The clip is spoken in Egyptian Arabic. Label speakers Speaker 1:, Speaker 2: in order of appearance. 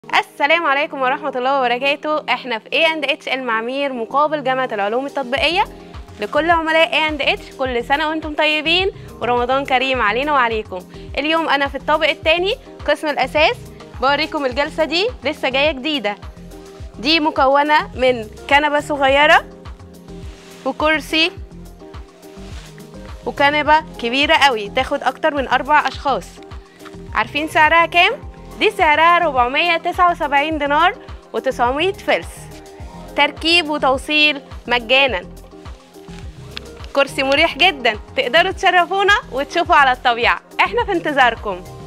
Speaker 1: السلام عليكم ورحمة الله وبركاته احنا في اي اند اتش المعمير مقابل جامعة العلوم التطبيقية لكل عملاء اي اند اتش كل سنة وانتم طيبين ورمضان كريم علينا وعليكم اليوم انا في الطابق الثاني قسم الاساس بوريكم الجلسة دي لسه جاية جديدة دي مكونة من كنبة صغيرة وكرسي وكنبة كبيرة قوي تاخد اكتر من اربع اشخاص عارفين سعرها كام؟ دي سعرها 479 دينار و900 فلس تركيب وتوصيل مجانا كرسي مريح جدا تقدروا تشرفونا وتشوفوا على الطبيعة احنا في انتظاركم